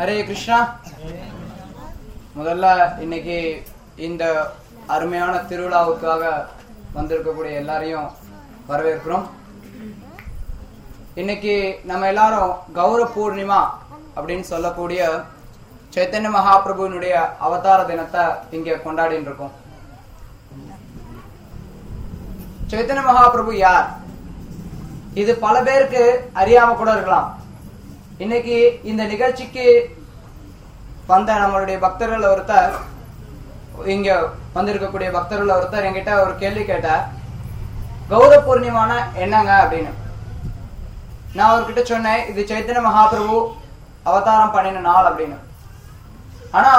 ஹரே கிருஷ்ணா முதல்ல இன்னைக்கு இந்த அருமையான திருவிழாவுக்காக வந்திருக்கக்கூடிய எல்லாரையும் வரவேற்கிறோம் இன்னைக்கு நம்ம எல்லாரும் கௌர பூர்ணிமா அப்படின்னு சொல்லக்கூடிய சைத்தன்ய மகாபிரபுவினுடைய அவதார தினத்தை இங்க கொண்டாடிட்டு இருக்கோம் சைத்தன்ய மகாபிரபு யார் இது பல பேருக்கு அறியாம கூட இருக்கலாம் இன்னைக்கு இந்த நிகழ்ச்சிக்கு வந்த நம்மளுடைய பக்தர்கள் ஒருத்தர் இங்க வந்திருக்கக்கூடிய பக்தர்கள் ஒருத்தர் என்கிட்ட ஒரு கேள்வி கேட்டார் கௌர பூர்ணிமான என்னங்க அப்படின்னு நான் அவர்கிட்ட சொன்னேன் இது சைத்தன்ய மகாபிரபு அவதாரம் பண்ணின நாள் அப்படின்னு ஆனா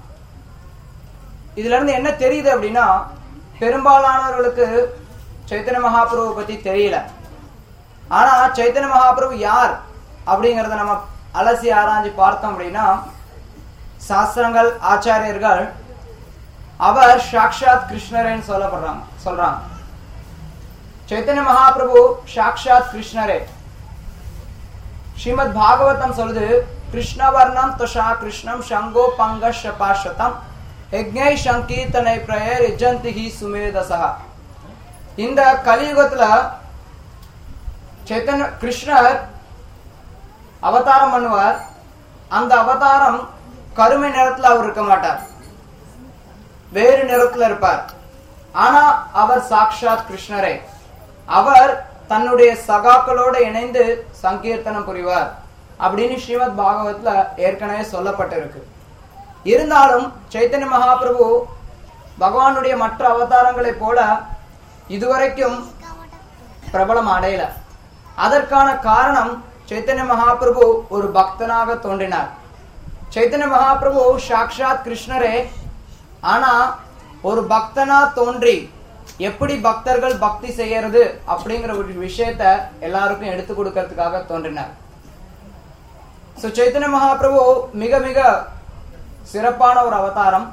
இதுல இருந்து என்ன தெரியுது அப்படின்னா பெரும்பாலானவர்களுக்கு சைத்தன்ய மகாபிரபு பத்தி தெரியல ஆனா சைத்தன்ய மகாபிரபு யார் அப்படிங்கறத நம்ம அலசி ஆராய்ஞ்சு பார்த்தோம் அப்படின்னா சாஸ்திரங்கள் ஆச்சாரியர்கள் அவர் சாக்ஷாத் கிருஷ்ணரேன்னு சொல்லப்படுறாங்க சொல்றாங்க சைத்தன்ய மகாபிரபு சாக்ஷாத் கிருஷ்ணரே ஸ்ரீமத் பாகவதம் சொல்லுது கிருஷ்ணவர்ணம் துஷா கிருஷ்ணம் சங்கோ பங்க ஷபாஷதம் யஜ்ஞை சங்கீர்த்தனை பிரயர் இஜந்திஹி சுமேதசா இந்த கலியுகத்துல சைத்தன்ய கிருஷ்ணர் அவதாரம் பண்ணுவார் அந்த அவதாரம் கருமை நிறத்துல அவர் இருக்க மாட்டார் வேறு நிறத்துல இருப்பார் ஆனா அவர் சாக்ஷாத் கிருஷ்ணரே அவர் தன்னுடைய சகாக்களோட இணைந்து சங்கீர்த்தனம் புரிவார் அப்படின்னு ஸ்ரீமத் பாகவத்ல ஏற்கனவே சொல்லப்பட்டிருக்கு இருந்தாலும் சைத்தன்ய மகாபிரபு பகவானுடைய மற்ற அவதாரங்களைப் போல இதுவரைக்கும் பிரபலம் அடையல அதற்கான காரணம் சைத்தன்ய மகாபிரபு ஒரு பக்தனாக தோன்றினார் சைத்தன்ய மகாபிரபு சாக்ஷாத் கிருஷ்ணரே ஆனா ஒரு பக்தனா தோன்றி எப்படி பக்தர்கள் பக்தி செய்யறது அப்படிங்கிற ஒரு விஷயத்த எல்லாருக்கும் எடுத்து கொடுக்கறதுக்காக தோன்றினார் சோ சைத்தன்ய மகாபிரபு மிக மிக சிறப்பான ஒரு அவதாரம்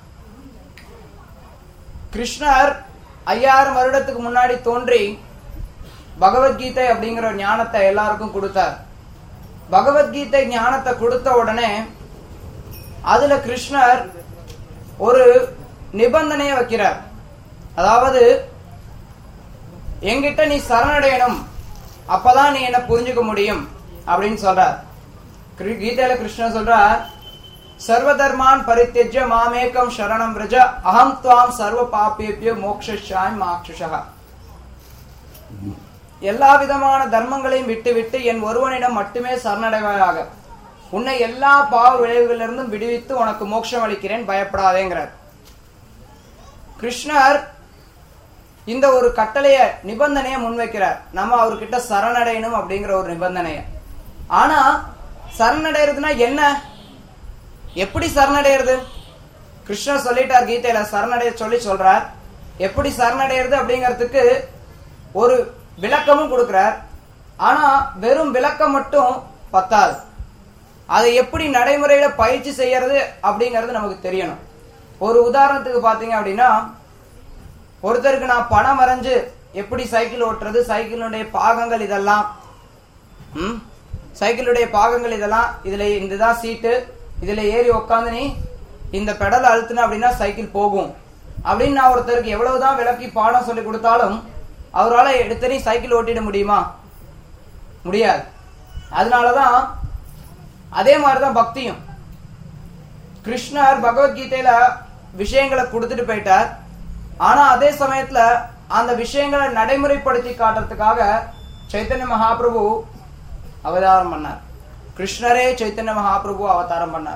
கிருஷ்ணர் ஐயாயிரம் வருடத்துக்கு முன்னாடி தோன்றி பகவத்கீதை அப்படிங்கிற ஒரு ஞானத்தை எல்லாருக்கும் கொடுத்தார் பகவத்கீதை ஞானத்தை கொடுத்த உடனே அதுல கிருஷ்ணர் ஒரு நிபந்தனையை வைக்கிறார் அதாவது என்கிட்ட நீ சரணடையணும் அப்பதான் நீ என்ன புரிஞ்சுக்க முடியும் அப்படின்னு சொல்றார் கிரு- கீதையில கிருஷ்ணர் சொல்றார் சர்வ தர்மான் பரித்தியஜ்ய மாமேகம் சரணம் விரஜ அகம் துவாம் சர்வ பாப்பேபியோ மோக்ஷாய் மாக்ஷுஷா எல்லா விதமான தர்மங்களையும் விட்டுவிட்டு என் ஒருவனிடம் மட்டுமே சரணடைவாயாக உன்னை எல்லா பாவ விளைவுகளிலிருந்தும் விடுவித்து உனக்கு மோட்சம் அளிக்கிறேன் பயப்படாதேங்கிறார் கிருஷ்ணர் இந்த ஒரு கட்டளைய நிபந்தனையை முன்வைக்கிறார் நம்ம அவர்கிட்ட சரணடையணும் அப்படிங்கிற ஒரு நிபந்தனைய ஆனா சரணடைறதுனா என்ன எப்படி சரணடைறது கிருஷ்ணர் சொல்லிட்டார் கீதையில சரணடைய சொல்லி சொல்றார் எப்படி சரணடைறது அப்படிங்கிறதுக்கு ஒரு விளக்கமும் கொடுக்கிறார் ஆனா வெறும் விளக்கம் மட்டும் பத்தாது அதை எப்படி நடைமுறையில பயிற்சி செய்யறது அப்படிங்கிறது நமக்கு தெரியணும் ஒரு உதாரணத்துக்கு பாத்தீங்க அப்படின்னா ஒருத்தருக்கு நான் பணம் வரைஞ்சு எப்படி சைக்கிள் ஓட்டுறது சைக்கிளுடைய பாகங்கள் இதெல்லாம் ம் சைக்கிளுடைய பாகங்கள் இதெல்லாம் இதுல இதுதான் சீட்டு இதுல ஏறி உக்காந்து நீ இந்த பெடல் அழுத்தின அப்படின்னா சைக்கிள் போகும் அப்படின்னு நான் ஒருத்தருக்கு எவ்வளவுதான் விளக்கி பாடம் சொல்லி கொடுத்தாலும் அவரால் எடுத்தனி சைக்கிள் ஓட்டிட முடியுமா முடியாது அதனாலதான் அதே மாதிரிதான் பக்தியும் கிருஷ்ணர் பகவத்கீதையில விஷயங்களை கொடுத்துட்டு போயிட்டார் ஆனா அதே சமயத்துல அந்த விஷயங்களை நடைமுறைப்படுத்தி காட்டுறதுக்காக சைத்தன்ய மகாபிரபு அவதாரம் பண்ணார் கிருஷ்ணரே சைத்தன்ய மகாபிரபு அவதாரம் பண்ணார்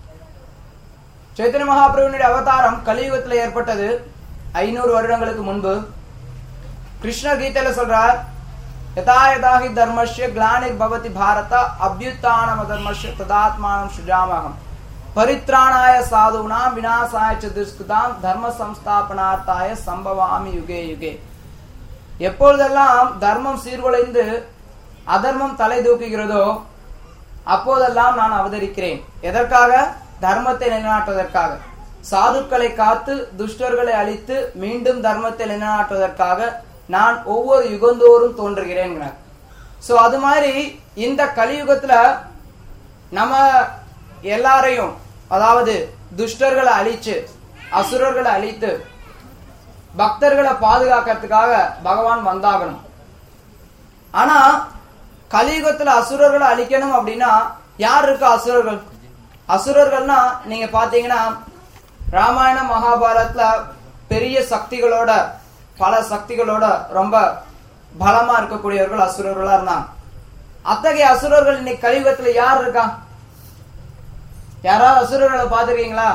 சைத்தன்ய மகாபிரபுனுடைய அவதாரம் கலியுகத்துல ஏற்பட்டது ஐநூறு வருடங்களுக்கு முன்பு கிருஷ்ணர் கீதையில சொல்றார் யதா யதா ஹி தர்மஸ்ய கிளானிர் பவதி பாரத அபியுத்தானம தர்மஸ்ய ததாத்மானம் சுஜாமகம் பரித்ராணாய சாதுனாம் விநாசாய ச துஷ்கிருதாம் தர்ம சம்ஸ்தாபனார்த்தாய சம்பவாமி யுகே யுகே எப்பொழுதெல்லாம் தர்மம் சீர்குலைந்து அதர்மம் தலை தூக்குகிறதோ அப்போதெல்லாம் நான் அவதரிக்கிறேன் எதற்காக தர்மத்தை நிலைநாட்டுவதற்காக சாதுக்களை காத்து துஷ்டர்களை அழித்து மீண்டும் தர்மத்தை நிலைநாட்டுவதற்காக நான் ஒவ்வொரு யுகந்தோறும் தோன்றுகிறேன் சோ அது மாதிரி இந்த கலியுகத்துல நம்ம எல்லாரையும் அதாவது துஷ்டர்களை அழிச்சு அசுரர்களை அழித்து பக்தர்களை பாதுகாக்கிறதுக்காக பகவான் வந்தாகணும் ஆனா கலியுகத்துல அசுரர்களை அழிக்கணும் அப்படின்னா யார் இருக்கா அசுரர்கள் அசுரர்கள்னா நீங்க பாத்தீங்கன்னா ராமாயண மகாபாரத்ல பெரிய சக்திகளோட பல சக்திகளோட ரொம்ப பலமா இருக்கக்கூடியவர்கள் அசுரர்களா இருந்தாங்க அத்தகைய அசுரர்கள் இன்னைக்கு கலியுகத்துல யார் இருக்கா யாராவது அசுரர்களை பார்த்திருக்கீங்களா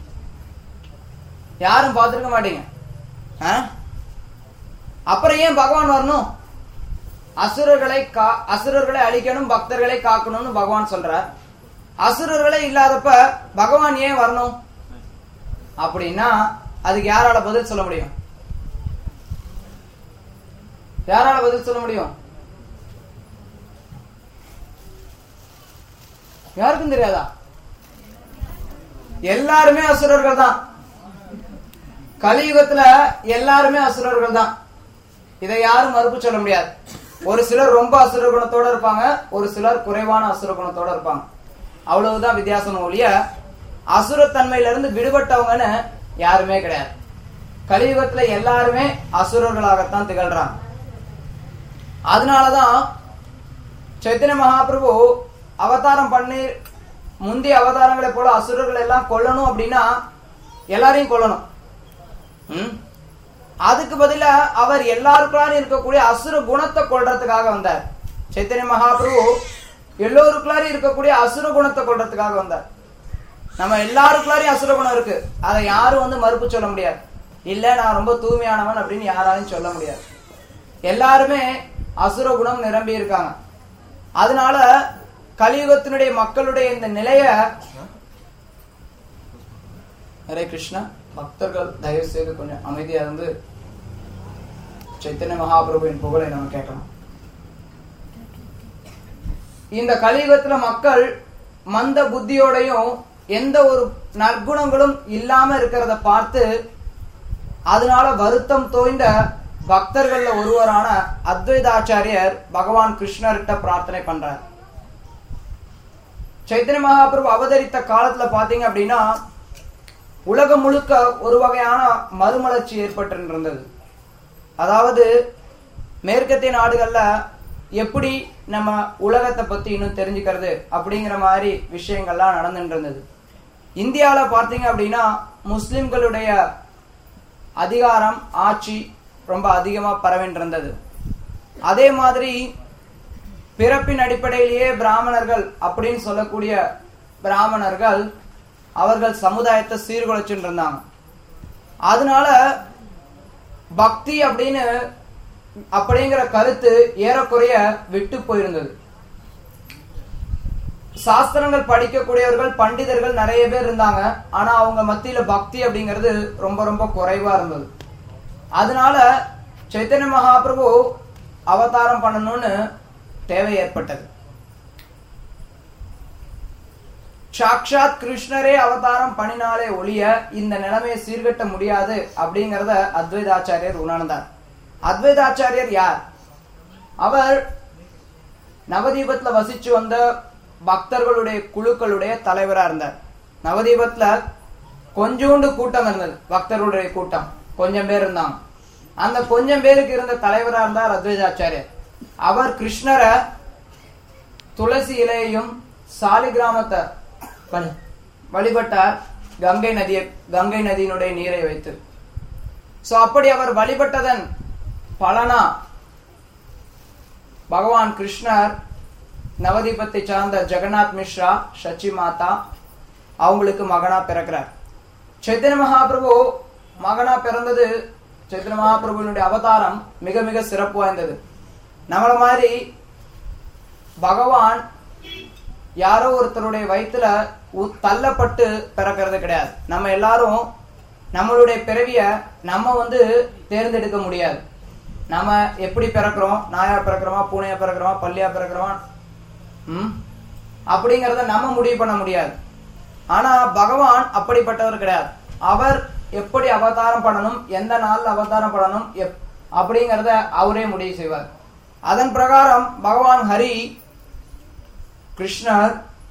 யாரும் பார்த்திருக்க மாட்டீங்க ஆ? அப்புறம் ஏன் பகவான் வரணும் அசுரர்களை கா அசுரர்களை அழிக்கணும் பக்தர்களை காக்கணும்னு பகவான் சொல்றார் அசுரர்களே இல்லாதப்ப பகவான் ஏன் வரணும் அப்படின்னா அதுக்கு யாரால பதில் சொல்ல முடியும் யாரால பதில் சொல்ல முடியும் யாருக்கும் தெரியாதா எல்லாருமே அசுரர்கள் தான் கலியுகத்துல எல்லாருமே அசுரர்கள் தான் இதை யாரும் மறுப்பு சொல்ல முடியாது ஒரு சிலர் ரொம்ப அசுர குணத்தோட இருப்பாங்க ஒரு சிலர் குறைவான அசுர குணத்தோட இருப்பாங்க அவ்வளவுதான் வித்தியாசம் ஒழிய அசுரத்தன்மையில இருந்து விடுபட்டவங்கன்னு யாருமே கிடையாது கலியுகத்துல எல்லாருமே அசுரர்களாகத்தான் திகழ்றாங்க அதனாலதான் சைத்தன்ய மகாபிரபு அவதாரம் பண்ணி முந்தைய அவதாரங்களை போல அசுரர்கள் எல்லாம் கொல்லணும் அப்படின்னா எல்லாரையும் கொல்லணும் ம்? அதுக்கு பதிலா அவர் எல்லாருக்குள்ளாரும் இருக்கக்கூடிய அசுர குணத்தை கொல்றதுக்காக வந்தார் சைத்தன்ய மகாபிரபு எல்லோருக்குள்ளாரும் இருக்கக்கூடிய அசுர குணத்தை கொல்றதுக்காக வந்தார் நம்ம எல்லாருக்குள்ளாரையும் அசுர குணம் இருக்கு அதை யாரும் வந்து மறுப்பு சொல்ல முடியாது இல்ல நான் ரொம்ப தூய்மையானவன் அப்படின்னு யாராலையும் சொல்ல முடியாது எல்லாருமே அசுர குணம் நிரம்பி இருக்காங்க அதனால கலியுகத்தினுடைய மக்களுடைய இந்த நிலைய ஹரே கிருஷ்ணா பக்தர்கள் தயவு செய்து கொஞ்சம் அமைதியா இருந்து சைத்தன்ய மகாபிரபுவின் புகழை நம்ம கேட்கலாம் இந்த கலியுகத்துல மக்கள் மந்த புத்தியோடையும் எந்த ஒரு நற்குணங்களும் இல்லாம இருக்கிறத பார்த்து அதனால வருத்தம் தோய்ந்த பக்தர்கள்ல ஒருவரான அத்வைதாச்சாரியர் பகவான் கிருஷ்ணர்கிட்ட பிரார்த்தனை பண்றார் சைத்தன்ய மகாபிரபு அவதரித்த காலத்துல பாத்தீங்க அப்படின்னா உலகம் முழுக்க ஒரு வகையான மறுமலர்ச்சி ஏற்பட்டிருந்தது அதாவது மேற்கத்திய நாடுகள்ல எப்படி நம்ம உலகத்தை பத்தி இன்னும் தெரிஞ்சுக்கிறது அப்படிங்கிற மாதிரி விஷயங்கள்லாம் நடந்துட்டு இருந்தது இந்தியால பார்த்தீங்க அப்படின்னா முஸ்லிம்களுடைய அதிகாரம் ஆட்சி ரொம்ப அதிகமா பரவிட்டு இருந்தது அதே மாதிரி பிறப்பின் அடிப்படையிலேயே பிராமணர்கள் அப்படின்னு சொல்லக்கூடிய பிராமணர்கள் அவர்கள் சமுதாயத்தை சீர்குலைச்சுட்டு இருந்தாங்க அதனால பக்தி அப்படின்னு அப்படிங்கிற கருத்து ஏறக்குறைய விட்டு போயிருந்தது சாஸ்திரங்கள் படிக்கக்கூடியவர்கள் பண்டிதர்கள் நிறைய பேர் இருந்தாங்க ஆனா அவங்க மத்தியில பக்தி அப்படிங்கிறது ரொம்ப ரொம்ப குறைவா இருந்தது அதனால சைத்தன்ய மகாபிரபு அவதாரம் பண்ணணும்னு தேவை ஏற்பட்டது சாக்ஷாத் கிருஷ்ணரே அவதாரம் பண்ணினாலே ஒழிய இந்த நிலைமையை சீர்கட்ட முடியாது அப்படிங்கறத அத்வைதாச்சாரியர் உணர்ந்தார் அத்வைதாச்சாரியர் யார் அவர் நவதீபத்துல வசிச்சு வந்த பக்தர்களுடைய குழுக்களுடைய தலைவரா இருந்தார் நவதீபத்துல கொஞ்சோண்டு கூட்டம் இருந்தது பக்தர்களுடைய கூட்டம் கொஞ்சம் பேர் இருந்தாங்க அந்த கொஞ்சம் பேருக்கு இருந்த தலைவரா இருந்தார் அத்வைதாச்சாரியர் அவர் கிருஷ்ணரை துளசி இலையையும் சாலிகிராமத்தை வழி- வழிபட்டார் கங்கை நதியை கங்கை நதியினுடைய நீரை வைத்து சோ அப்படி அவர் வழிபட்டதன் பலனா பகவான் கிருஷ்ணர் நவதீபத்தை சார்ந்த ஜெகநாத் மிஸ்ரா சச்சி மாதா அவங்களுக்கு மகனா பிறக்கிறார் சைத்தன்ய மகாபிரபு மகனா பிறந்தது சைத்தன்ய மகாபிரபுவினுடைய அவதாரம் மிக மிக சிறப்பு வாய்ந்தது நம்மள மாதிரி பகவான் யாரோ ஒருத்தருடைய வயித்துல உ- தள்ளப்பட்டு பிறக்கிறது கிடையாது நம்ம எல்லாரும் நம்மளுடைய பிறவிய நம்ம வந்து தேர்ந்தெடுக்க முடியாது நம்ம எப்படி பிறக்கிறோம் நாயா பிறக்கிறோமா பூனையா பிறக்கிறோமா பள்ளியா பிறக்கிறோமா ம் அப்படிங்கறத நம்ம முடிவு பண்ண முடியாது ஆனா பகவான் அப்படிப்பட்டவர் கிடையாது அவர் எப்படி அவதாரம் பண்ணணும் எந்த நாள்ல அவதாரம் பண்ணணும் எப் அப்படிங்கறத அவரே முடிவு செய்வார் அதன் பிரகாரம் பகவான் ஹரி கிருஷ்ணர்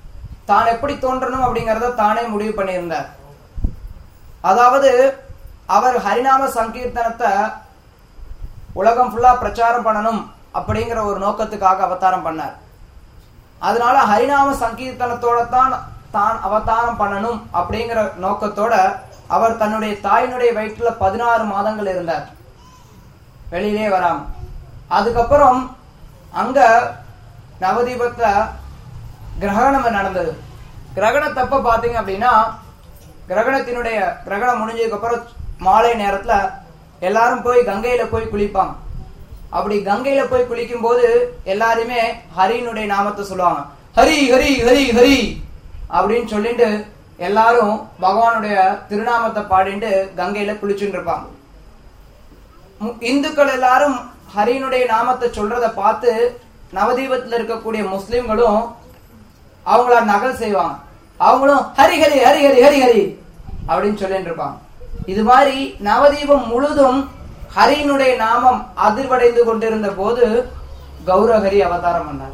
தான் எப்படி தோன்றணும் அப்படிங்கறத தானே முடிவு பண்ணியிருந்தார் அதாவது அவர் ஹரிநாம சங்கீர்த்தனத்தை உலகம் ஃபுல்லா பிரச்சாரம் பண்ணணும் அப்படிங்கிற ஒரு நோக்கத்துக்காக அவதாரம் பண்ணார் அதனால ஹரிநாம சங்கீர்த்தனத்தோட தான் தான் அவதாரம் பண்ணணும் அப்படிங்கிற நோக்கத்தோட அவர் தன்னுடைய தாயினுடைய வயிற்றுல பதினாறு மாதங்கள் இருந்தார் வெளியிலே வராம அதுக்கப்புறம் அங்க நவதீபத்துல கிரகணம் நடந்தது கிரகணத்தப்ப பாத்தீங்க அப்படின்னா கிரகணத்தினுடைய கிரகணம் முடிஞ்சதுக்கு அப்புறம் மாலை நேரத்துல எல்லாரும் போய் கங்கையில போய் குளிப்பாங்க அப்படி கங்கையில போய் குளிக்கும் போது எல்லாருமே ஹரியினுடைய நாமத்தை சொல்லுவாங்க ஹரி ஹரி ஹரி ஹரி அப்படின்னு சொல்லிட்டு எல்லாரும் பகவானுடைய திருநாமத்தை பாடிட்டு கங்கையில குளிச்சுட்டு இருப்பாங்க மு- இந்துக்கள் எல்லாரும் ஹரியினுடைய நாமத்தை சொல்றத பார்த்து நவதீபத்துல இருக்கக்கூடிய முஸ்லிம்களும் அவங்கள நகல் செய்வாங்க அவங்களும் ஹரி ஹரி ஹரி ஹரி ஹரி ஹரி அப்படின்னு சொல்லிட்டு இருப்பாங்க இது மாதிரி நவதீபம் முழுதும் ஹரியினுடைய நாமம் அதிர்வடைந்து கொண்டிருந்த போது கௌரஹரி அவதாரம் பண்ணார்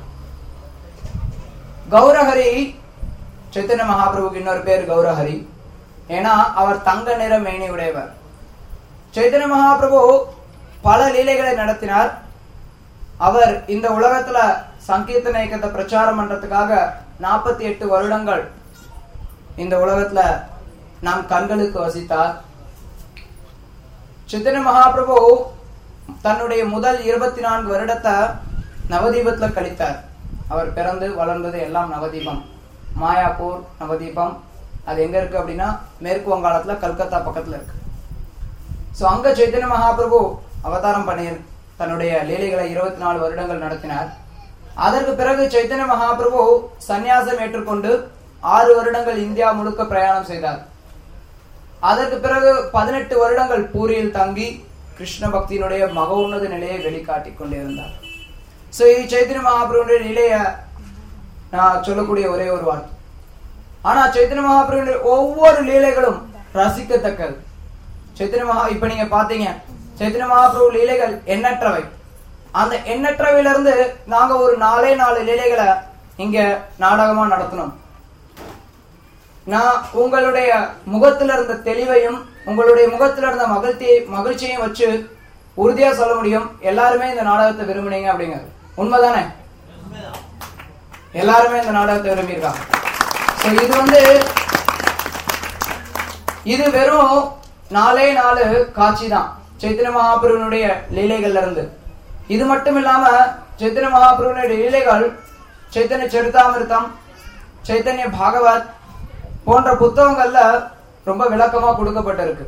கௌரஹரி சைத்தன்ய மகாபிரபுக்கு இன்னொரு பேர் கௌரஹரி ஏன்னா அவர் தங்க நிற மேனி உடையவர் சைத்தன்ய மகாபிரபு பல லீலைகளை நடத்தினார் அவர் இந்த உலகத்துல சங்கீர்த்தன இயக்கத்தை பிரச்சாரம் பண்றதுக்காக நாற்பத்தி எட்டு வருடங்கள் இந்த உலகத்துல நம் கண்களுக்கு வசித்தார் சித்தன மகாபிரபு தன்னுடைய முதல் இருபத்தி நான்கு வருடத்தை நவதீபத்துல கழித்தார் அவர் பிறந்து வளர்ந்தது எல்லாம் நவதீபம் மாயாப்பூர் நவதீபம் அது எங்க இருக்கு அப்படின்னா மேற்கு வங்காளத்துல கல்கத்தா பக்கத்துல இருக்கு சோ அங்க சைத்தன்ய மகாபிரபு அவதாரம் பண்ணி தன்னுடைய லீலைகளை இருபத்தி நாலு வருடங்கள் நடத்தினார் அதற்கு பிறகு சைத்தன்ய மகாபிரபு சந்நியாசம் ஏற்றுக்கொண்டு ஆறு வருடங்கள் இந்தியா முழுக்க பிரயாணம் செய்தார் அதற்கு பிறகு பதினெட்டு வருடங்கள் பூரியில் தங்கி கிருஷ்ண பக்தியினுடைய மகோன்னத நிலையை வெளிக்காட்டிக் கொண்டிருந்தார் சோ இது சைத்தன்ய மகாபிரபுடைய நிலைய நான் சொல்லக்கூடிய ஒரே ஒரு வார்த்தை ஆனா சைத்தன்ய மகாபிரபுடைய ஒவ்வொரு லீலைகளும் ரசிக்கத்தக்கது சைத்தன்ய மகா இப்ப நீங்க பாத்தீங்க சைத்தன்ய மகாபிரபு லீலைகள் எண்ணற்றவை அந்த எண்ணற்றவையில இருந்து நாங்க ஒரு நாலே நாலு லீலைகளை இங்க நாடகமா நடத்தணும் நான் உங்களுடைய முகத்துல இருந்த தெளிவையும் உங்களுடைய முகத்துல இருந்த மகிழ்ச்சியை மகிழ்ச்சியையும் வச்சு உறுதியா சொல்ல முடியும் எல்லாருமே இந்த நாடகத்தை விரும்புனீங்க அப்படிங்கிறது உண்மைதானே எல்லாருமே இந்த நாடகத்தை விரும்பியிருக்காங்க So இது வந்து இது வெறும் நாலே நாலு காட்சி தான் சைத்தன்ய மகாபிரபுனுடைய லீலைகள்ல இருந்து இது மட்டும் இல்லாம சைத்தன்ய மகாபிரபுனுடைய லீலைகள் சைத்தன்ய சரிதாமிர்தம் சைத்தன்ய பாகவத் போன்ற புத்தகங்கள்ல ரொம்ப விளக்கமா கொடுக்கப்பட்டிருக்கு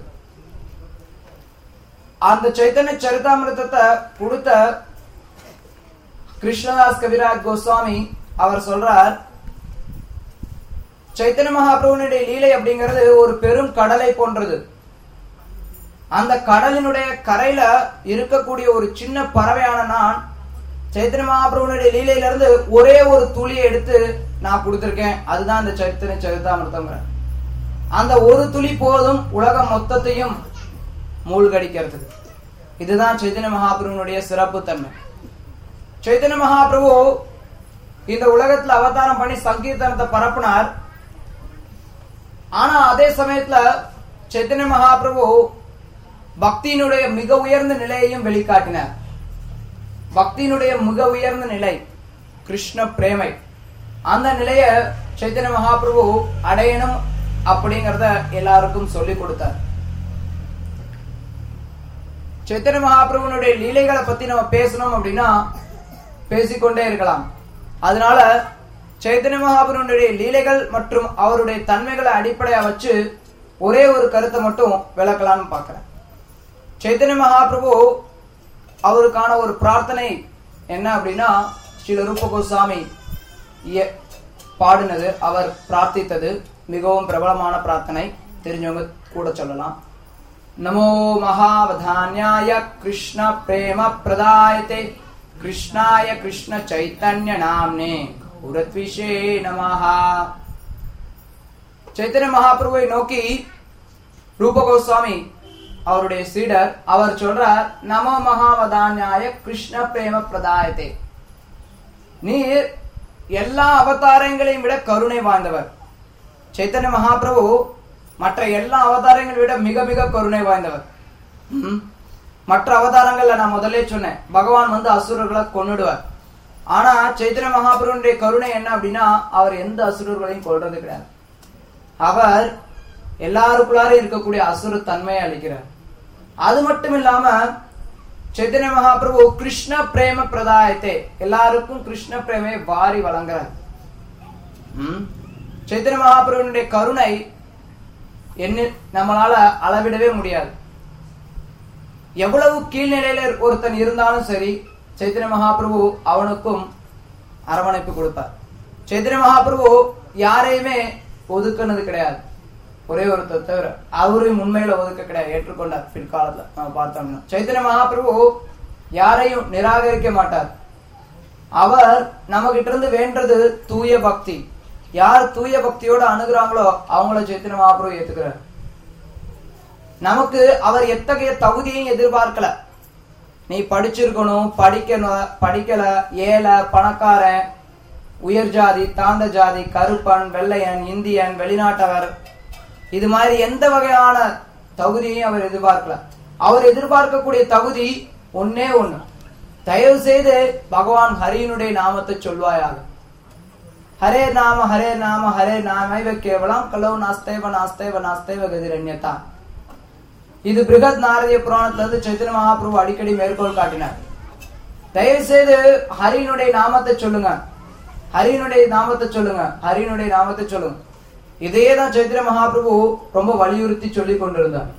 அந்த சைத்தன்ய சரிதாமிர்தத்தை கொடுத்த கிருஷ்ணதாஸ் கவிராஜ் கோஸ்வாமி அவர் சொல்றார் சைத்தன்ய மகாபிரபுனுடைய லீலை அப்படிங்கிறது ஒரு பெரும் கடலை போன்றது அந்த கடலினுடைய கரையில இருக்கக்கூடிய ஒரு சின்ன பறவையான நான் சைத்தன்ய மகாபிரபுனுடைய லீலையில இருந்து ஒரே ஒரு துளியை எடுத்து நான் கொடுத்திருக்கேன் அதுதான் இந்த சைத்தன்ய சரிதாமிர்தங்கிற அந்த ஒரு துளி போதும் உலகம் மொத்தத்தையும் மூழ்கடிக்கிறதுக்கு இதுதான் சைத்தன்ய மகாபிரபுனுடைய சிறப்பு தன்மை சைத்தன்ய மகாபிரபு இந்த உலகத்துல அவதாரம் பண்ணி சங்கீர்த்தனத்தை பரப்புனார் ஆனா அதே சமயத்துல சைத்தன்ய மகாபிரபு பக்தியினுடைய மிக உயர்ந்த நிலையையும் வெளிக்காட்டினார் பக்தியினுடைய மிக உயர்ந்த நிலை கிருஷ்ண பிரேமை அந்த நிலைய சைத்தன்ய மகாபிரபு அடையணும் அப்படிங்கறத எல்லாருக்கும் சொல்லி கொடுத்தார் சைத்தன்ய மகாபிரபுனுடைய லீலைகளை பத்தி நம்ம பேசணும் அப்படின்னா பேசிக்கொண்டே இருக்கலாம் அதனால சைத்தன்ய மகாபுரனுடைய லீலைகள் மற்றும் அவருடைய தன்மைகளை அடிப்படையா வச்சு ஒரே ஒரு கருத்தை மட்டும் விளக்கலாம்னு பார்க்கிறேன் சைத்தன்ய மகாபிரபு அவருக்கான ஒரு பிரார்த்தனை என்ன அப்படின்னா ஸ்ரீல ரூப கோஸ்வாமி இய- பாடினது அவர் பிரார்த்தித்தது மிகவும் பிரபலமான பிரார்த்தனை தெரிஞ்சவங்க கூட சொல்லலாம் நமோ மகாவதான்யாய கிருஷ்ண பிரேம பிரதாயதே கிருஷ்ணாய கிருஷ்ண சைத்தன்ய நாம்னே உரத்விஷே நமஹா சைத்தன்ய மகாபிரபுவை நோக்கி ரூப கோஸ்வாமி அவருடைய சீடர் அவர் சொல்றார் நமோ மகாவதான்யாய கிருஷ்ண பிரேம பிரதாயதே நீர் எல்லா அவதாரங்களையும் விட கருணை வாய்ந்தவர் சைத்தன்ய மகாபிரபு மற்ற எல்லா அவதாரங்களை விட மிக மிக கருணை வாய்ந்தவர் ம். மற்ற அவதாரங்கள்ல நான் முதல்ல சொன்னேன் பகவான் வந்து அசுரர்களை கொன்னுடுவார் ஆனா சைத்தன்ய மகாபிரபுடைய கருணை என்ன அப்படின்னா அவர் எந்த அசுரர்களையும் கொல்றது கிடையாது அவர் எல்லாருக்குள்ளார இருக்கக்கூடிய அசுர தன்மையை அளிக்கிறார் அது மட்டும் இல்லாம சைத்தன்ய மகாபிரபு கிருஷ்ண பிரேம பிரதாயத்தை எல்லாருக்கும் கிருஷ்ண பிரேமை வாரி வழங்குறார் ம். சைத்தன்ய மகாபிரபுடைய கருணை என்ன நம்மளால அளவிடவே முடியாது எவ்வளவு கீழ்நிலையில ஒருத்தன் இருந்தாலும் சரி சைத்தன்ய மகாபிரபு அவனுக்கும் அரவணைப்பு கொடுப்பார் சைத்தன்ய மகாபிரபு யாரையுமே ஒதுக்குனது கிடையாது ஒரே ஒருத்தர் தவிர அவரையும் உண்மையில ஒதுக்க கிடையாது ஏற்றுக்கொண்டார் பிற்காலத்துல நம்ம பார்த்தோம்னா சைத்தன்ய மகாபிரபு யாரையும் நிராகரிக்க மாட்டார் அவர் நம்ம கிட்ட இருந்து வேண்டது தூய பக்தி யார் தூய பக்தியோட அணுகுறாங்களோ அவங்கள சைத்தன்ய மகாபிரபு ஏத்துக்கிறார் நமக்கு அவர் எத்தகைய தகுதியையும் எதிர்பார்க்கல நீ படிச்சிருக்கணும் படிக்கணும் படிக்கல ஏழை பணக்காரன் உயர் ஜாதி தாழ்ந்த ஜாதி கருப்பன் வெள்ளையன் இந்தியன் வெளிநாட்டவர் இது மாதிரி எந்த வகையான தகுதியையும் அவர் எதிர்பார்க்கல அவர் எதிர்பார்க்கக்கூடிய தகுதி ஒன்னே ஒண்ணு தயவு செய்து பகவான் ஹரியினுடைய நாமத்தை சொல்வாயாக ஹரே நாம ஹரே நாம ஹரே நாமைவ கேவலம் கலவு நாஸ்தேவ நாஸ்தேவ நாஸ்தேவ கதிரண்யதா இது பிருகத் நாரதிய புராணத்துல இருந்து சைத்தன்ய மகாபிரபு அடிக்கடி மேற்கோள் காட்டினார் தயவு செய்து ஹரியினுடைய நாமத்தை சொல்லுங்க ஹரியினுடைய நாமத்தை சொல்லுங்க ஹரியினுடைய நாமத்தை சொல்லுங்க இதே தான் சைத்திர மகாபிரபு ரொம்ப வலியுறுத்தி சொல்லி கொண்டிருந்தார்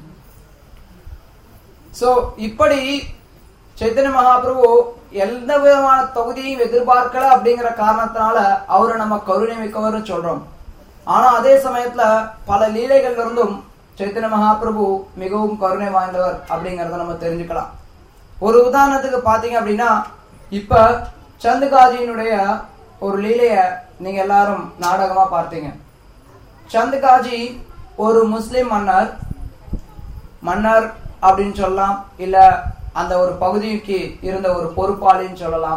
சோ இப்படி சைத்தன்ய மகாபிரபு எந்த விதமான தொகுதியையும் எதிர்பார்க்கல அப்படிங்கிற காரணத்தினால அவரை நம்ம கருணை மிக்கவர்னு சொல்றோம் ஆனா அதே சமயத்துல பல லீலைகள்ல இருந்தும் சைத்தன்ய மகாபிரபு மிகவும் கருணை வாய்ந்தவர் அப்படிங்கறத நம்ம தெரிஞ்சுக்கலாம் ஒரு உதாரணத்துக்கு பாத்தீங்க அப்படின்னா இப்ப சந்துகாஜியினுடைய ஒரு லீலைய நீங்க எல்லாரும் நாடகமா பார்த்தீங்க சந்துகாஜி ஒரு முஸ்லிம் மன்னர் மன்னர் அப்படின்னு சொல்லலாம் இல்ல அந்த ஒரு பகுதிக்கு இருந்த ஒரு பொறுப்பாளின்னு சொல்லலாம்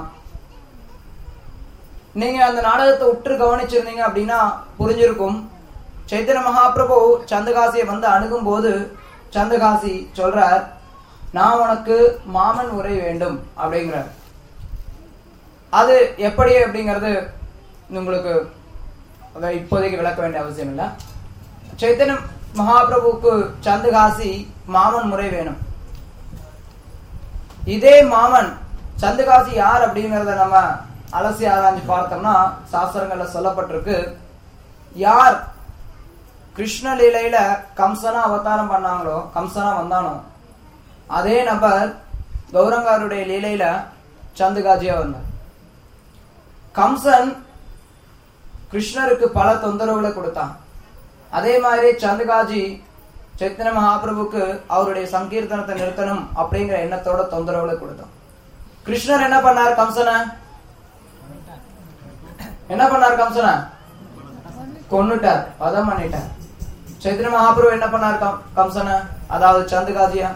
நீங்க அந்த நாடகத்தை உற்று கவனிச்சிருந்தீங்க அப்படின்னா புரிஞ்சிருக்கும் சைத்தன்ய மகாபிரபு சந்தகாசியை வந்து அணுகும் போது சந்தகாசி சொல்றார் நான் உனக்கு மாமன் உரை வேண்டும் அப்படிங்கிறார் அது எப்படி அப்படிங்கிறது உங்களுக்கு அதை இப்போதைக்கு விளக்க வேண்டிய அவசியம் இல்லை சைத்தன்ய மகாபிரபுக்கு சந்துகாசி மாமன் முறை வேணும் இதே மாமன் சந்துகாசி யார் அப்படிங்கறத நம்ம அலசி ஆராய்ஞ்சு பார்த்தோம்னா சாஸ்திரங்கள்ல சொல்லப்பட்டிருக்கு யார் கிருஷ்ண லீலையில கம்சனா அவதாரம் பண்ணாங்களோ கம்சனா வந்தானோ அதே நபர் கௌரங்காருடைய லீலையில சந்துகாஜியா வந்தார் கம்சன் கிருஷ்ணருக்கு பல தொந்தரவுகளை கொடுத்தான் அதே மாதிரி சந்துகாஜி சைத்தன்ய மகாபிரபுக்கு அவருடைய சங்கீர்த்தனத்தை நிறுத்தணும் அப்படிங்கிற எண்ணத்தோட தொந்தரவுகளை கொடுத்தான் கிருஷ்ணர் என்ன பண்ணார் கம்சனை என்ன பண்ணார் கம்சனை கொன்னுட்டார் வதம் பண்ணிட்டார் சைத்தன்ய மகாபிரபு என்ன பண்ணார் கம்- கம்சனை அதாவது சந்துகாஜியா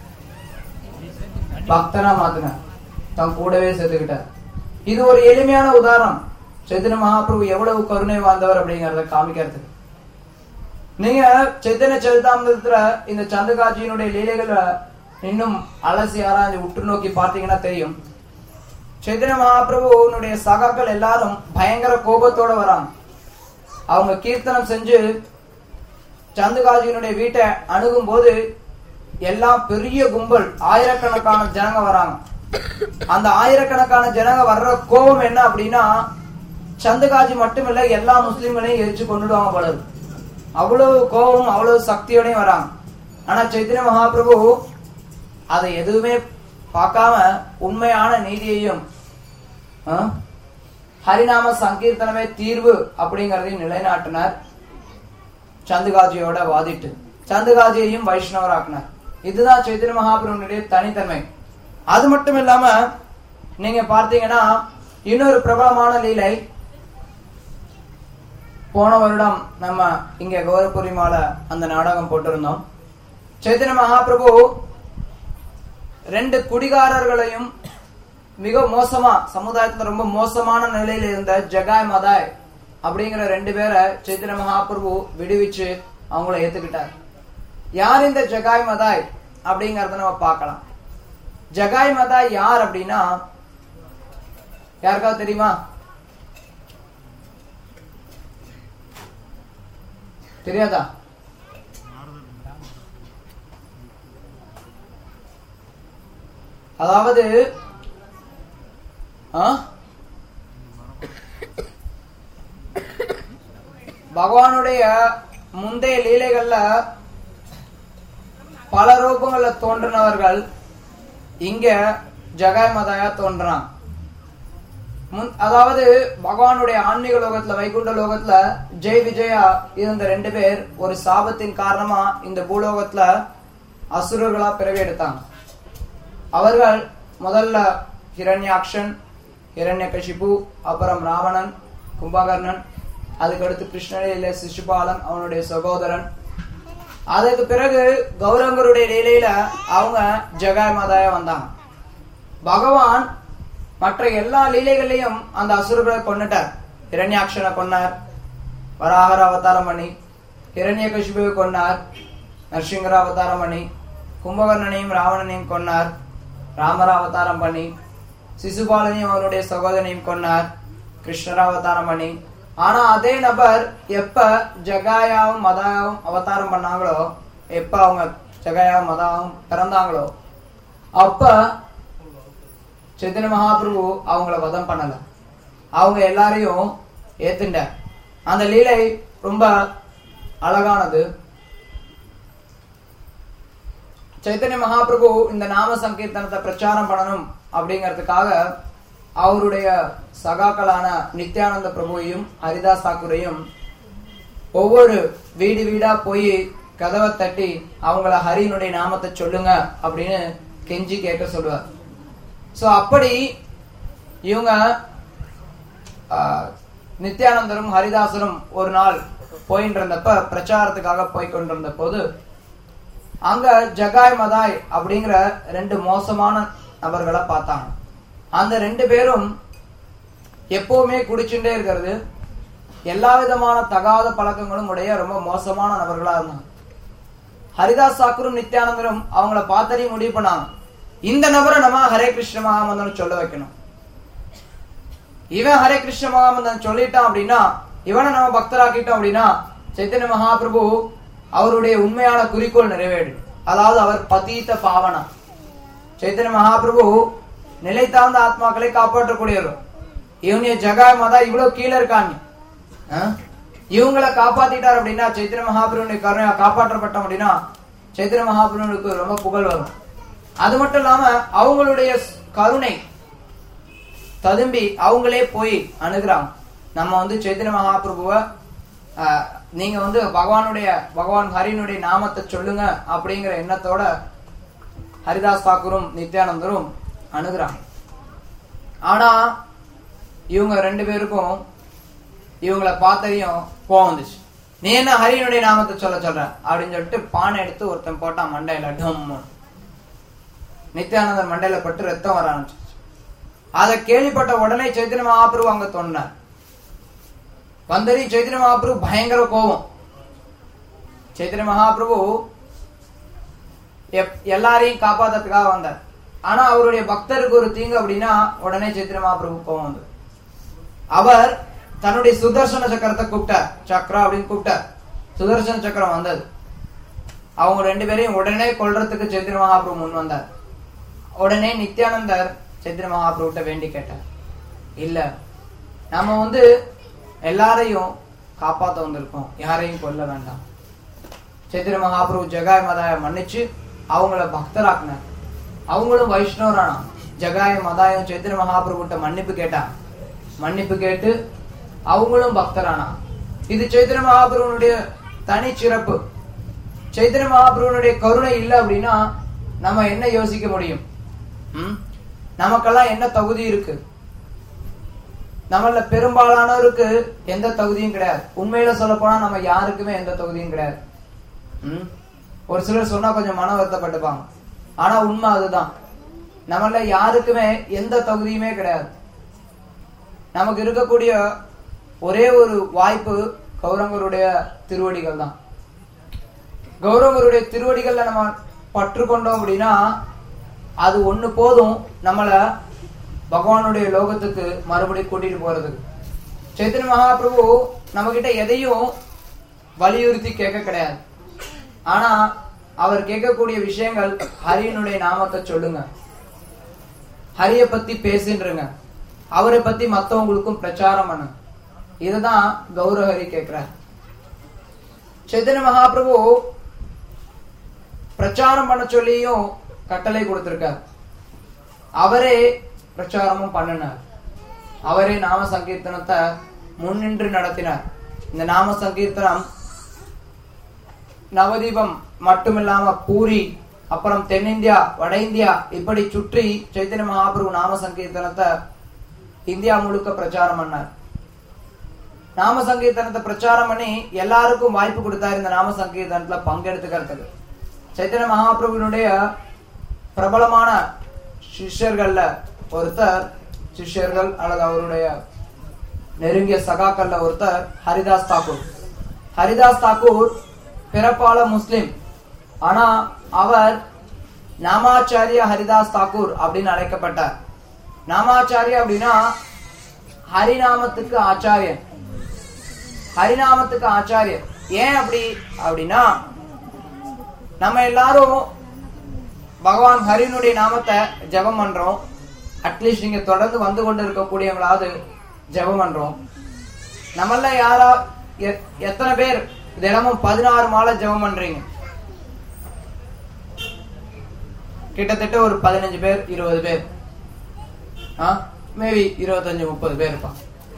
பக்தனா மாத்தினார் தன் கூடவே சேர்த்துக்கிட்டார் இது ஒரு எளிமையான உதாரணம் சைத்தன்ய மகாபிரபு எவ்வளவு கருணை வாழ்ந்தவர் அப்படிங்கறத காமிக்கிறதுக்கு நீங்க சைத்தன்ய சரிதாமிரத்துல இந்த சந்துகாஜியினுடைய லீலைகளை இன்னும் அலசி ஆராய்ஞ்சு உற்று நோக்கி பார்த்தீங்கன்னா தெரியும் சைத்தன்ய மகாபிரபுனுடைய சகாக்கள் எல்லாரும் பயங்கர கோபத்தோட வராங்க அவங்க கீர்த்தனம் செஞ்சு சந்துகாஜியினுடைய வீட்டை அணுகும் போது எல்லாம் பெரிய கும்பல் ஆயிரக்கணக்கான ஜனங்க வராங்க அந்த ஆயிரக்கணக்கான ஜனங்க வர்ற கோபம் என்ன அப்படின்னா சந்துகாஜி மட்டுமில்ல எல்லா முஸ்லிம்களையும் எரிச்சு கொண்டுடுவாங்க போல இருக்கு. அவ்வளவு கோபம் அவ்வளவு சக்தியோடையும் வராங்க ஆனா சைத்தன்ய மகாபிரபு அதை எதுவுமே பார்க்காம உண்மையான நீதியையும் ஆ, ஹரிநாம சங்கீர்த்தனமே தீர்வு அப்படிங்கறதையும் நிலைநாட்டினார் சந்துகாஜியோட வாதிட்டு சந்துகாஜியையும் வைஷ்ணவராக்கினார் இதுதான் சைத்தன்ய மகாபிரபுனுடைய தனித்தன்மை அது மட்டும் இல்லாம நீங்க பார்த்தீங்கன்னா இன்னொரு பிரபலமான லீலை போன வருடம் நம்ம இங்க கௌரபூர்ணிமால அந்த நாடகம் போட்டிருந்தோம் சைத்தன்ய மகாபிரபு ரெண்டு குடிகாரர்களையும் மிக மோசமா சமுதாயத்துல ரொம்ப மோசமான நிலையில இருந்த ஜகாய் மதாய் அப்படிங்கிற ரெண்டு பேரை சைத்தன்ய மகாபிரபு விடுவிச்சு அவங்கள ஏத்துக்கிட்டார் யார் இந்த ஜகாய் மதாய் அப்படிங்கறத நம்ம பார்க்கலாம் ஜகாய் மதாய் யார் அப்படின்னா யாருக்காவது தெரியுமா தெரியாதா அதாவது ஆ? பகவானுடைய முந்தைய லீலைகள்ல பல ரூபங்கள்ல தோன்றினவர்கள் இங்க ஜகாய் மதாயா தோன்றான் முன் அதாவது பகவானுடைய ஆன்மீக லோகத்துல வைகுண்ட லோகத்துல ஜெய் விஜயா இருந்த ரெண்டு பேர் ஒரு சாபத்தின் காரணமா இந்த பூலோகத்துல அசுரர்களா பிறவி எடுத்தாங்க அவர்கள் முதல்ல ஹிரண்யாக்ஷன் ஹிரண்யகசிபு அப்புறம் ராவணன் கும்பகர்ணன் அதுக்கடுத்து கிருஷ்ணலீல சிசுபாலன் அவனுடைய சகோதரன் அதுக்கு பிறகு கௌரங்கருடைய லீலையில அவங்க ஜெகாய் மாதாயா வந்தாங்க பகவான் மற்ற எல்லா லீலைகளையும் அந்த அசுரர்களை கொன்னுட்டார் ஹிரண்யாக்ஷனை கொன்னார் வராகர அவதாரம் பண்ணி ஹிரண்யகசிபுவை கொன்னார் நரசிங்கர அவதாரம் பண்ணி கும்பகர்ணனையும் ராவணனையும் கொன்னார் ராமர அவதாரம் பண்ணி சிசுபாலனையும் அவனுடைய சகோதரனையும் கொன்னார் கிருஷ்ணர அவதாரம் பண்ணி ஆனா அதே நபர் எப்ப ஜகாயாவும் மதாவும் அவதாரம் பண்ணாங்களோ எப்ப அவங்க ஜகாயாவும் மதாவும் பிறந்தாங்களோ அப்ப சைத்தன்ய மகாபிரபு அவங்கள வதம் பண்ணல அவங்க எல்லாரையும் ஏத்துண்டார் அந்த லீலை ரொம்ப அழகானது சைத்தன்ய மகாபிரபு இந்த நாம சங்கீர்த்தனத்தை பிரச்சாரம் பண்ணணும் அப்படிங்கிறதுக்காக அவருடைய சகாக்களான நித்யானந்த பிரபுவையும் ஹரிதாஸ் தாக்கூரையும் ஒவ்வொரு வீடு வீடா போய் கதவை தட்டி அவங்கள ஹரியினுடைய நாமத்தை சொல்லுங்க அப்படின்னு கெஞ்சி கேட்க சொல்லுவார் சோ அப்படி இவங்க ஆஹ், நித்யானந்தரும் ஹரிதாசரும் ஒரு நாள் போயிட்டு இருந்தப்ப பிரச்சாரத்துக்காக போய் கொண்டிருந்த போது அங்க ஜகாய் மதாய் அப்படிங்கிற ரெண்டு மோசமான நபர்களை பார்த்தாங்க அந்த ரெண்டு பேரும் எப்பவுமே குடிச்சுட்டே இருக்கிறது எல்லா விதமான தகாத பழக்கங்களும் உடைய ரொம்ப மோசமான நபர்களா இருந்தாங்க ஹரிதாஸ் தாக்கூரும் நித்யானந்தரும் அவங்கள பார்த்தறி முடிவு பண்ணாங்க இந்த நபரை நம்ம ஹரே கிருஷ்ண மகாமந்தன் சொல்ல வைக்கணும் இவன் ஹரே கிருஷ்ண மகாமந்தன் சொல்லிட்டான் அப்படின்னா இவனை நம்ம பக்தராக்கிட்டோம் அப்படின்னா சைத்தன்ய மகாபிரபு அவருடைய உண்மையான குறிக்கோள் நிறைவேறும் அதாவது அவர் பதீத்த பாவனா சைத்தன்ய மகாபிரபு நிலைத்தாழ்ந்த ஆத்மாக்களை காப்பாற்றக்கூடியவர் இவங்க ஜகாய் மதா இவ்வளவு கீழே இருக்காங்க ஆ? இவங்களை காப்பாத்திட்டார் அப்படின்னா சைத்திர மகாபிரபுடைய கருணை காப்பாற்றப்பட்டோம் அப்படின்னா சைத்திர மகாபிரபுக்கு ரொம்ப புகழ் வரும் அது மட்டும் இல்லாம அவங்களுடைய கருணை ததும்பி அவங்களே போய் அணுகுறாங்க நம்ம வந்து சைத்திர மகாபிரபுவ ஆஹ், நீங்க வந்து பகவானுடைய பகவான் ஹரினுடைய நாமத்தை சொல்லுங்க அப்படிங்கிற எண்ணத்தோட ஹரிதாஸ் தாக்கூரும் நித்யானந்தரும் அணுகுறாங்க ஆனா இவங்க ரெண்டு பேருக்கும் இவங்கள பார்த்ததையும் கோவம் வந்துச்சு நீ என்ன ஹரியினுடைய நாமத்தை சொல்ல சொல்ற அப்படின்னு சொல்லிட்டு பானை எடுத்து ஒருத்தன் போட்டான் மண்டையில டம்னு நித்யானந்தர் மண்டையில பட்டு ரத்தம் வர ஆரம்பிச்சிச்சு அதை கேள்விப்பட்ட உடனே சைத்தன்ய மகாபிரபு அங்க தோன்றினார் வந்தரி சைத்தன்ய மகாபிரபு பயங்கர கோபம் சைத்தன்ய மகாபிரபு எப்- எல்லாரையும் காப்பாத்துறதுக்காக வந்தார் ஆனா அவருடைய பக்தருக்கு ஒரு தீங்கு அப்படின்னா உடனே சைத்தன்ய மகாபிரபு கோபம் வந்து அவர் தன்னுடைய சுதர்சன சக்கரத்தை கூப்பிட்டார் சக்கரம் அப்படின்னு கூப்பிட்டார் சுதர்சன சக்கரம் வந்தது அவங்க ரெண்டு பேரையும் உடனே கொல்றதுக்கு சைத்திர மகாபிரபு முன் வந்தார் உடனே நித்யானந்தர் சைத்திர மகாபிரபுட்ட வேண்டி கேட்டார் இல்ல நம்ம வந்து எல்லாரையும் காப்பாத்த வந்திருக்கோம் யாரையும் கொல்ல வேண்டாம் சைத்திர மகாபிரபு ஜகாய் மதாய மன்னிச்சு அவங்கள பக்தராக்குனார் அவங்களும் வைஷ்ணவரானா ஜகாய மதாயம் சைத்திர மகாபிரபுட்ட மன்னிப்பு கேட்டாங்க மன்னிப்பு கேட்டு அவங்களும் பக்தரானா இது சைத்திர மகாபிரபுனுடைய தனி சிறப்பு சைத்திர மகாபிரபுனுடைய கருணை இல்லை அப்படின்னா நம்ம என்ன யோசிக்க முடியும் ம்? நமக்கெல்லாம் என்ன தகுதி இருக்கு நம்மள பெரும்பாலானோருக்கு எந்த தகுதியும் கிடையாது உண்மையில சொல்ல போனா நம்ம யாருக்குமே எந்த தகுதியும் கிடையாது ம்? ஒரு சிலர் சொன்னா கொஞ்சம் மன வருத்தப்பட்டுப்பாங்க ஆனா உண்மை அதுதான் நம்மள யாருக்குமே எந்த தகுதியுமே கிடையாது நமக்கு இருக்கக்கூடிய ஒரே ஒரு வாய்ப்பு கௌரவருடைய திருவடிகள் தான் கௌரவருடைய திருவடிகள்ல நம்ம பற்று கொண்டோம் அப்படின்னா அது ஒண்ணு போதும் நம்மள பகவானுடைய லோகத்துக்கு மறுபடியும் கூட்டிட்டு போறதுக்கு சைத்தன்ய மகாபிரபு நம்ம கிட்ட எதையும் வலியுறுத்தி கேட்க கிடையாது ஆனா அவர் கேட்கக்கூடிய விஷயங்கள் ஹரியனுடைய நாமத்தை சொல்லுங்க ஹரிய பத்தி பேசுன்றங்க அவரை பத்தி மத்தவங்களுக்கும் பிரச்சாரம் பண்ணுங்க இதுதான் கௌரவஹரி கேட்கிறார் சைத்தன்ய மகாபிரபு பிரச்சாரம் பண்ண சொல்லியும் கட்டளை கொடுத்திருக்கார் அவரே பிரச்சாரமும் பண்ணினார் அவரே நாம சங்கீர்த்தனத்தை முன்னின்று நடத்தினார் இந்த நாம சங்கீர்த்தனம் நவதீபம் மட்டுமில்லாம பூரி அப்புறம் தென்னிந்தியா வட இந்தியா இப்படி சுற்றி சைத்தன்ய மகாபிரபு நாம சங்கீர்த்தனத்தை இந்தியா முழுக்க பிரச்சாரம் பண்ணார் நாம சங்கீர்த்தனத்தை பிரச்சாரம் பண்ணி எல்லாருக்கும் வாய்ப்பு கொடுத்தாரு இந்த நாம சங்கீர்த்தனத்துல பங்கெடுத்துக்கிறதுக்கு சைத்தன்ய மகாபிரபுனுடைய பிரபலமான சிஷ்யர்கள்ல ஒருத்தர் சிஷ்யர்கள் அல்லது அவருடைய நெருங்கிய சகாக்கள்ல ஒருத்தர் ஹரிதாஸ் தாக்கூர் ஹரிதாஸ் தாக்கூர் பிறப்பால முஸ்லிம் ஆனா அவர் நாமாச்சாரிய ஹரிதாஸ் தாக்கூர் அப்படின்னு அழைக்கப்பட்டார் நாமாச்சாரிய அப்படின்னா ஹரிநாமத்துக்கு ஆச்சாரியன் ஹரிநாமத்துக்கு ஆச்சாரியர் ஏன் அப்படி அப்படின்னா நம்ம எல்லாரும் பகவான் ஹரினுடைய நாமத்தை ஜெபம் பண்றோம் அட்லீஸ்ட் நீங்க தொடர்ந்து வந்து கொண்டு இருக்கக்கூடியவங்களாவது ஜெபம் பண்றோம் நம்மள யாரா எ- எத்தனை பேர் தினமும் பதினாறு மாலை ஜெபம் பண்றீங்க கிட்டத்தட்ட ஒரு பதினஞ்சு பேர் இருபது பேர் மேபி இருபத்தஞ்சு முப்பது பேர் இருப்பான்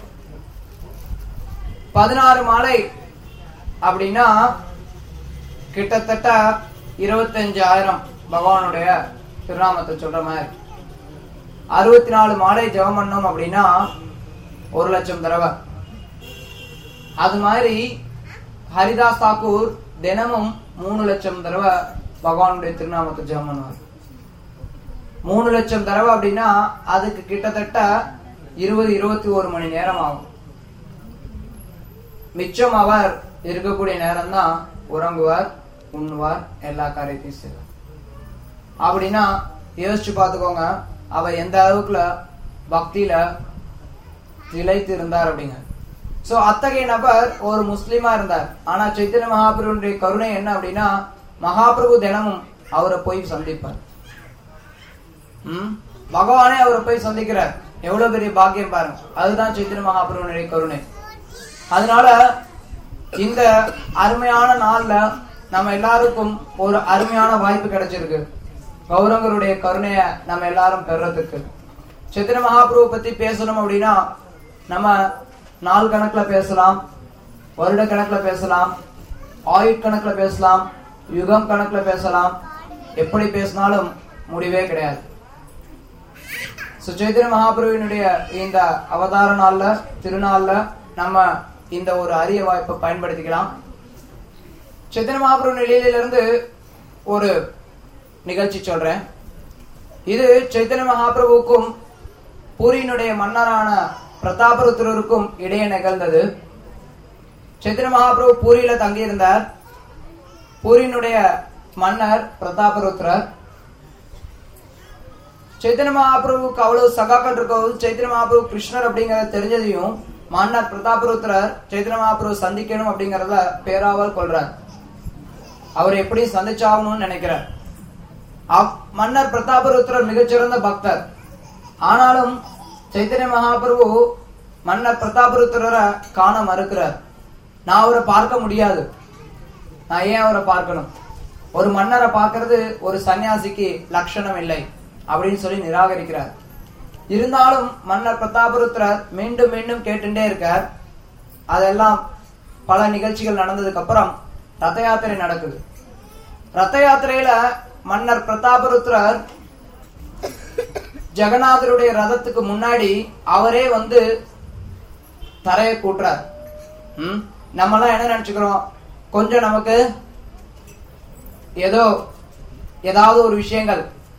பதினாறு மாலை அப்படின்னா கிட்டத்தட்ட இருபத்தஞ்சாயிரம் பகவானுடைய திருநாமத்தை சொல்ற மாதிரி அறுபத்தி நாலு மாலை ஜெபம் பண்ணோம் அப்படின்னா ஒரு லட்சம் தடவை அது மாதிரி ஹரிதாஸ் தாக்கூர் தினமும் மூணு லட்சம் தடவை பகவானுடைய திருநாமத்தை ஜெபம் பண்ணுவார் மூணு லட்சம் தடவை அப்படின்னா அதுக்கு கிட்டத்தட்ட இருபது இருபத்தி ஒரு மணி நேரம் ஆகும் மிச்சம் அவர் இருக்கக்கூடிய நேரம் தான் உறங்குவார் உண்ணுவார் எல்லா காரியத்தையும் செய்வார் அப்படின்னா யோசிச்சு பார்த்துக்கோங்க அவர் எந்த அளவுக்குல பக்தியில திளைத்து இருந்தார் அப்படிங்க சோ அத்தகைய நபர் ஒரு முஸ்லீமா இருந்தார் ஆனா சைத்தன்ய மகாபிரபுடைய கருணை என்ன அப்படின்னா மகாபிரபு தினமும் அவரை போய் சந்திப்பார் ம்? பகவானே அவரை போய் சந்திக்கிறார் எவ்வளவு பெரிய பாக்கியம் பாருங்க அதுதான் சைத்தன்ய மகாபிரபுடைய கருணை அதனால இந்த அருமையான நாள்ல நம்ம எல்லாருக்கும் ஒரு அருமையான வாய்ப்பு கிடைச்சிருக்கு கௌரவங்களுடைய கருணைய நம்ம எல்லாரும் பெறறதுக்கு சித்திர மகாபிரபு பத்தி பேசணும் அப்படின்னா நம்ம நாள் கணக்குல பேசலாம் வருட கணக்குல பேசலாம் ஆயுட்கணக்குல பேசலாம் யுகம் கணக்குல பேசலாம் எப்படி பேசினாலும் முடிவே கிடையாது சுச்சைத்திர மகாபிரபுவினுடைய இந்த அவதார நாள்ல திருநாள்ல நம்ம இந்த ஒரு அரிய வாய்ப்பை பயன்படுத்திக்கலாம் சைத்தன்ய மகாபிரபு நிலையிலிருந்து ஒரு நிகழ்ச்சி சொல்றேன் இது சைத்தன்ய மகாபிரபுவுக்கும் பூரியினுடைய மன்னரான பிரதாபருத்திரருக்கும் இடையே நிகழ்ந்தது சைத்தன்ய மகாபிரபு பூரியில தங்கியிருந்தார் பூரியினுடைய மன்னர் பிரதாபருத்திரர் சைத்தன்ய மகாபிரபுக்கு அவ்வளவு சகாக்கள் இருக்கவும் சைத்தன்ய மகாபிரபு கிருஷ்ணர் அப்படிங்கறத தெரிஞ்சதையும் மன்னர் பிரதாபருத்திரர் சைத்தன்ய மகாபிரபு சந்திக்கணும் அப்படிங்கறத பேராவல் கொள்றார் அவர் எப்படி சந்திச்சாகணும்னு நினைக்கிறார் அவ்- மன்னர் பிரதாபருத்திரர் மிகச்சிறந்த பக்தர் ஆனாலும் சைத்தன்ய மகாபிரபு மன்னர் பிரதாபருத்திரரை காண மறுக்கிறார் நான் அவரை பார்க்க முடியாது நான் ஏன் அவரை பார்க்கணும் ஒரு மன்னரை பார்க்கிறது ஒரு சன்னியாசிக்கு லட்சணம் இல்லை அப்படின்னு சொல்லி நிராகரிக்கிறார் இருந்தாலும் மன்னர் பிரதாபருத்திரர் மீண்டும் மீண்டும் கேட்டுட்டே இருக்கார் அதெல்லாம் பல நிகழ்ச்சிகள் நடந்ததுக்கு அப்புறம் ரத யாத்திரை நடக்குது ரத யாத்திரையில மன்னர் பிரதாபருத்திரர் ஜெகநாதருடைய ரதத்துக்கு முன்னாடி அவரே வந்து தரையை கூட்டுறார் ம்? நம்மலாம் என்ன நினைச்சுக்கிறோம் கொஞ்சம் நமக்கு ஏதோ ஏதாவது ஒரு விஷயங்கள்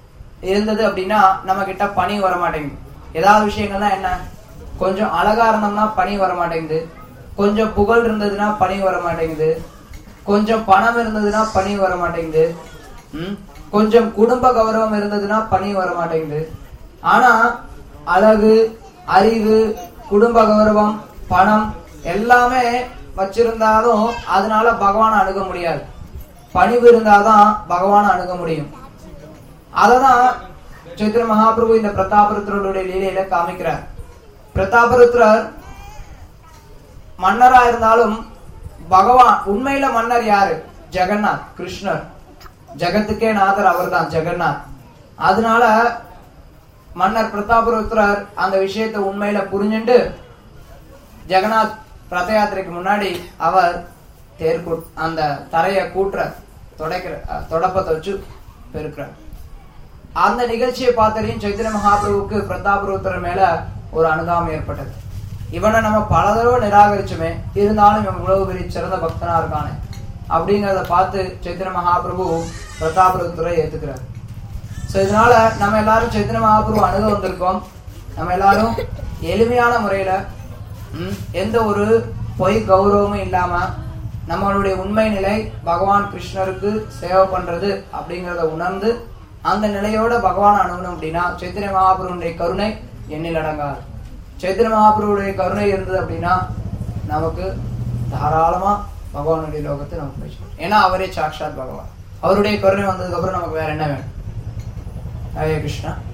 இருந்தது அப்படின்னா நம்ம கிட்ட பணி வர மாட்டேங்குது ஏதாவது விஷயங்கள்னா என்ன கொஞ்சம் அழகா இருந்தோம்னா பணி வர மாட்டேங்குது கொஞ்சம் புகழ் இருந்ததுன்னா பணி வர மாட்டேங்குது கொஞ்சம் பணம் இருந்ததுன்னா பணி வர மாட்டேங்குது ம்? கொஞ்சம் குடும்ப கௌரவம் இருந்ததுன்னா பணி வர மாட்டேங்குது ஆனா அழகு அறிவு குடும்ப கௌரவம் பணம் எல்லாமே வச்சிருந்தாலும் அதனால பகவானை அணுக முடியாது பணிவு இருந்தாதான் பகவானை அணுக முடியும் அததான் சைத்திர மகாபிரபு இந்த பிரதாபருத்ரருடைய லீலையில காமிக்கிறார் பிரதாபருத்ரர் மன்னரா இருந்தாலும் பகவான் உண்மையில மன்னர் யாரு ஜெகநாத் கிருஷ்ணர் ஜெகத்துக்கே நாதர் அவர்தான் ஜெகநாத் அதனால மன்னர் பிரதாபருத்ரர் அந்த விஷயத்தை உண்மையில புரிஞ்சுண்டு ஜெகநாத் ரத யாத்திரைக்கு முன்னாடி அவர் தேர் கூட்- அந்த தரைய கூட்டுற தொடக்கிற அஹ், தொடப்பத்தை வச்சு பெருக்கிறார் அந்த நிகழ்ச்சியை பார்த்ததையும் சைத்தன்ய மகாபிரபுவுக்கு பிரதாபருத்தர் மேல ஒரு அனுதாபம் ஏற்பட்டது இவனை நம்ம பல தடவை நிராகரிச்சுமே இருந்தாலும் இவன் இவ்வளவு பெரிய சிறந்த பக்தனா இருக்கானே அப்படிங்கறத பார்த்து சைத்தன்ய மகாபிரபு பிரதாபருத்தரை ஏத்துக்கிறார் சோ இதனால நம்ம எல்லாரும் சைத்தன்ய மகாபிரபு அணுக வந்திருக்கோம் நம்ம எல்லாரும் எளிமையான முறையில ம், எந்த ஒரு பொய் கௌரவமும் இல்லாம நம்மளுடைய உண்மை நிலை பகவான் கிருஷ்ணருக்கு சேவை பண்றது அப்படிங்கறத உணர்ந்து அந்த நிலையோட பகவான் அணுகணும் அப்படின்னா சைத்தன்ய மகாபிரபுடைய கருணை எண்ணில் அடங்காது சைத்தன்ய மகாபிரபுடைய கருணை இருந்தது அப்படின்னா நமக்கு தாராளமா பகவானுடைய லோகத்தை நமக்கு போயிடும் ஏன்னா அவரே சாக்ஷாத் பகவான் அவருடைய கருணை வந்ததுக்கு அப்புறம் நமக்கு வேற என்ன வேணும் ஹரே கிருஷ்ணா